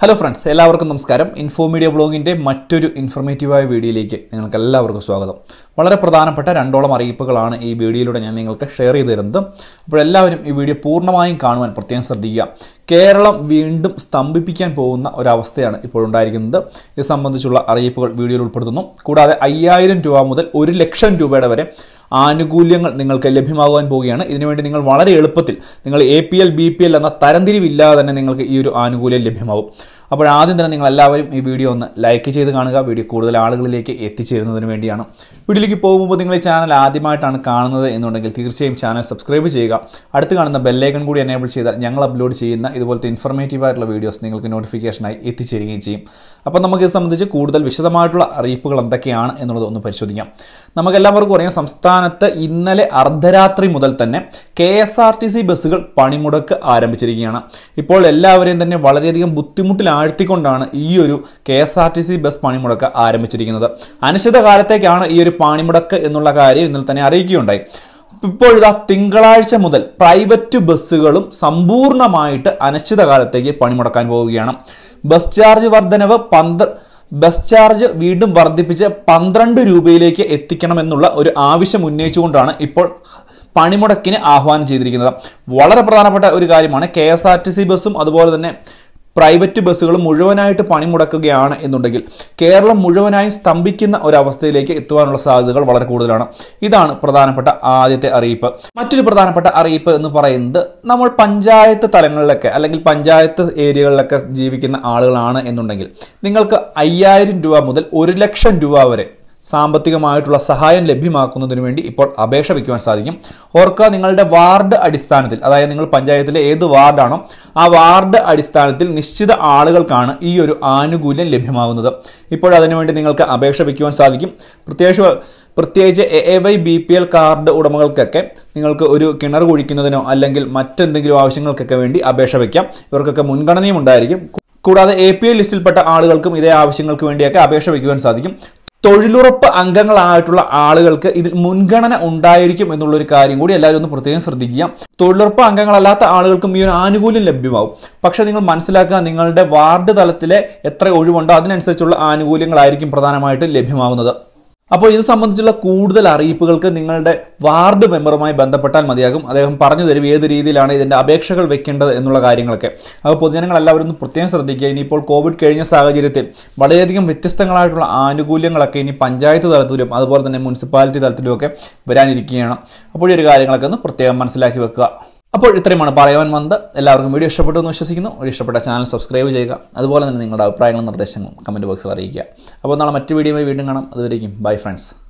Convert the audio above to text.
hello friends എല്ലാവർക്കും നമസ്കാരം info media ബ്ലോഗിൻ്റെ മറ്റൊരു ഇൻഫർമേറ്റീവായ വീഡിയോയിലേക്ക് നിങ്ങൾക്ക് എല്ലാവർക്കും സ്വാഗതം വളരെ പ്രധാനപ്പെട്ട രണ്ടോളം അറിയിപ്പുകളാണ് ഈ വീഡിയോയിലൂടെ ഞാൻ നിങ്ങൾക്ക് ഷെയർ ചെയ്തു തരുന്നത് അപ്പോൾ എല്ലാവരും ഈ വീഡിയോ പൂർണ്ണമായും കാണുവാൻ പ്രത്യേകം ശ്രദ്ധിക്കുക കേരളം വീണ്ടും സ്തംഭിപ്പിക്കാൻ പോകുന്ന ഒരവസ്ഥയാണ് ഇപ്പോൾ ഉണ്ടായിരിക്കുന്നത് ഇത് സംബന്ധിച്ചുള്ള അറിയിപ്പുകൾ വീഡിയോയിൽ ഉൾപ്പെടുത്തുന്നു കൂടാതെ അയ്യായിരം രൂപ മുതൽ ഒരു ലക്ഷം രൂപയുടെ വരെ ആനുകൂല്യങ്ങൾ നിങ്ങൾക്ക് ലഭ്യമാകുവാൻ പോവുകയാണ് ഇതിനുവേണ്ടി നിങ്ങൾ വളരെ എളുപ്പത്തിൽ നിങ്ങൾ A P L B P L എന്ന തരംതിരിവില്ലാതെ തന്നെ നിങ്ങൾക്ക് ഈ ഒരു ആനുകൂല്യം ലഭ്യമാകും അപ്പോൾ ആദ്യം തന്നെ നിങ്ങൾ എല്ലാവരും ഈ വീഡിയോ ഒന്ന് ലൈക്ക് ചെയ്ത് കാണുക വീഡിയോ കൂടുതൽ ആളുകളിലേക്ക് എത്തിച്ചേരുന്നതിന് വേണ്ടിയാണ് വീഡിയോയിലേക്ക് പോകുമ്പോൾ നിങ്ങൾ ഈ ചാനൽ ആദ്യമായിട്ടാണ് കാണുന്നത് എന്നുണ്ടെങ്കിൽ തീർച്ചയായും ചാനൽ സബ്സ്ക്രൈബ് ചെയ്യുക അടുത്ത് കാണുന്ന ബെല്ലൈക്കൺ കൂടി എനേബിൾ ചെയ്താൽ ഞങ്ങൾ അപ്ലോഡ് ചെയ്യുന്ന ഇതുപോലത്തെ ഇൻഫർമേറ്റീവ് ആയിട്ടുള്ള വീഡിയോസ് നിങ്ങൾക്ക് നോട്ടിഫിക്കേഷനായി എത്തിച്ചേരുകയും ചെയ്യും അപ്പോൾ നമുക്ക് ഇത് സംബന്ധിച്ച് കൂടുതൽ വിശദമായിട്ടുള്ള അറിയിപ്പുകൾ എന്തൊക്കെയാണ് എന്നുള്ളത് ഒന്ന് പരിശോധിക്കാം നമുക്കെല്ലാവർക്കും അറിയാം സംസ്ഥാനത്ത് ഇന്നലെ അർദ്ധരാത്രി മുതൽ തന്നെ K S R T C ബസ്സുകൾ പണിമുടക്ക് ആരംഭിച്ചിരിക്കുകയാണ് ഇപ്പോൾ എല്ലാവരെയും തന്നെ വളരെയധികം ബുദ്ധിമുട്ടിൽ ആഴ്ത്തിക്കൊണ്ടാണ് ഈ ഒരു K S R T C bus പണിമുടക്ക് ആരംഭിച്ചിരിക്കുന്നത് അനിശ്ചിതകാലത്തേക്കാണ് ഈ ഒരു പണിമുടക്ക് എന്നുള്ള കാര്യം ഇന്നലെ തന്നെ അറിയിക്കുകയുണ്ടായി ഇപ്പോൾ ഇതാ തിങ്കളാഴ്ച മുതൽ പ്രൈവറ്റ് ബസ്സുകളും സമ്പൂർണ്ണമായിട്ട് അനിശ്ചിതകാലത്തേക്ക് പണിമുടക്കാൻ പോവുകയാണ് ബസ് ചാർജ് വർധനവ് പന്ത്ര ബസ് ചാർജ് വീണ്ടും വർദ്ധിപ്പിച്ച് പന്ത്രണ്ട് രൂപയിലേക്ക് എത്തിക്കണമെന്നുള്ള ഒരു ആവശ്യം ഉന്നയിച്ചുകൊണ്ടാണ് ഇപ്പോൾ പണിമുടക്കിന് ആഹ്വാനം ചെയ്തിരിക്കുന്നത് വളരെ പ്രധാനപ്പെട്ട ഒരു കാര്യമാണ് K S R T C ബസ്സും അതുപോലെ തന്നെ പ്രൈവറ്റ് ബസ്സുകൾ മുഴുവനായിട്ട് പണിമുടക്കുകയാണ് എന്നുണ്ടെങ്കിൽ കേരളം മുഴുവനായും സ്തംഭിക്കുന്ന ഒരവസ്ഥയിലേക്ക് എത്തുവാനുള്ള സാധ്യതകൾ വളരെ കൂടുതലാണ് ഇതാണ് പ്രധാനപ്പെട്ട ആദ്യത്തെ അറിയിപ്പ് മറ്റൊരു പ്രധാനപ്പെട്ട അറിയിപ്പ് എന്ന് പറയുന്നത് നമ്മൾ പഞ്ചായത്ത് തലങ്ങളിലൊക്കെ അല്ലെങ്കിൽ പഞ്ചായത്ത് ഏരിയകളിലൊക്കെ ജീവിക്കുന്ന ആളുകളാണ് എന്നുണ്ടെങ്കിൽ നിങ്ങൾക്ക് അയ്യായിരം രൂപ മുതൽ ഒരു ലക്ഷം രൂപ വരെ സാമ്പത്തികമായിട്ടുള്ള സഹായം ലഭ്യമാക്കുന്നതിന് വേണ്ടി ഇപ്പോൾ അപേക്ഷ വയ്ക്കുവാൻ സാധിക്കും ഓർക്കുക നിങ്ങളുടെ വാർഡ് അടിസ്ഥാനത്തിൽ അതായത് നിങ്ങൾ പഞ്ചായത്തിലെ ഏത് വാർഡാണോ ആ വാർഡ് അടിസ്ഥാനത്തിൽ നിശ്ചിത ആളുകൾക്കാണ് ഈ ഒരു ആനുകൂല്യം ലഭ്യമാകുന്നത് ഇപ്പോൾ അതിനുവേണ്ടി നിങ്ങൾക്ക് അപേക്ഷ വയ്ക്കുവാൻ സാധിക്കും പ്രത്യേകിച്ച് പ്രത്യേകിച്ച് A A Y B P L card ഉടമകൾക്കൊക്കെ നിങ്ങൾക്ക് ഒരു കിണർ കുഴിക്കുന്നതിനോ അല്ലെങ്കിൽ മറ്റെന്തെങ്കിലും ആവശ്യങ്ങൾക്കൊക്കെ വേണ്ടി അപേക്ഷ വയ്ക്കാം ഇവർക്കൊക്കെ മുൻഗണനയും ഉണ്ടായിരിക്കും കൂടാതെ എ പി എൽ ലിസ്റ്റിൽപ്പെട്ട ആളുകൾക്കും ഇതേ ആവശ്യങ്ങൾക്ക് വേണ്ടിയൊക്കെ അപേക്ഷ വയ്ക്കുവാൻ സാധിക്കും തൊഴിലുറപ്പ് അംഗങ്ങളായിട്ടുള്ള ആളുകൾക്ക് ഇതിൽ മുൻഗണന ഉണ്ടായിരിക്കും എന്നുള്ളൊരു കാര്യം കൂടി എല്ലാവരും ഒന്ന് പ്രത്യേകം ശ്രദ്ധിക്കുക തൊഴിലുറപ്പ് അംഗങ്ങളല്ലാത്ത ആളുകൾക്കും ഈ ഒരു ആനുകൂല്യം ലഭ്യമാവും പക്ഷേ നിങ്ങൾ മനസ്സിലാക്കുക നിങ്ങളുടെ വാർഡ് തലത്തിലെ എത്ര ഒഴിവുണ്ടോ അതിനനുസരിച്ചുള്ള ആനുകൂല്യങ്ങളായിരിക്കും പ്രധാനമായിട്ട് ലഭ്യമാകുന്നത് അപ്പോൾ ഇത് സംബന്ധിച്ചുള്ള കൂടുതൽ അറിയിപ്പുകൾക്ക് നിങ്ങളുടെ വാർഡ് മെമ്പറുമായി ബന്ധപ്പെട്ടാൽ മതിയാകും അദ്ദേഹം പറഞ്ഞു തരും ഏത് രീതിയിലാണ് ഇതിന്റെ അപേക്ഷകൾ വെക്കേണ്ടത് എന്നുള്ള കാര്യങ്ങളൊക്കെ അപ്പോൾ പൊതുജനങ്ങൾ എല്ലാവരും ഒന്ന് പ്രത്യേകം ശ്രദ്ധിക്കുക ഇനിയിപ്പോൾ കോവിഡ് കഴിഞ്ഞ സാഹചര്യത്തിൽ വളരെയധികം വ്യത്യസ്തങ്ങളായിട്ടുള്ള ആനുകൂല്യങ്ങളൊക്കെ ഇനി പഞ്ചായത്ത് തലത്തിലും അതുപോലെ തന്നെ മുനിസിപ്പാലിറ്റി തലത്തിലും ഒക്കെ വരാനിരിക്കുകയാണ് അപ്പോൾ ഈ ഒരു കാര്യങ്ങളൊക്കെ ഒന്ന് പ്രത്യേകം മനസ്സിലാക്കി വെക്കുക അപ്പോൾ ഇത്രയുമാണ് പറയുവാൻ വന്നത് എല്ലാവർക്കും വീഡിയോ ഇഷ്ടപ്പെട്ടു എന്ന് വിശ്വസിക്കുന്നു വീഡിയോ ഇഷ്ടപ്പെട്ട ചാനൽ സബ്സ്ക്രൈബ് ചെയ്യുക അതുപോലെ തന്നെ നിങ്ങളുടെ അഭിപ്രായങ്ങളും നിർദ്ദേശങ്ങളും കമൻറ്റ് ബോക്സിൽ അറിയിക്കുക അപ്പോൾ നാളെ മറ്റു വീഡിയോയുമായി വീണ്ടും കാണാം അതുവരേക്കും ബൈ ഫ്രണ്ട്സ്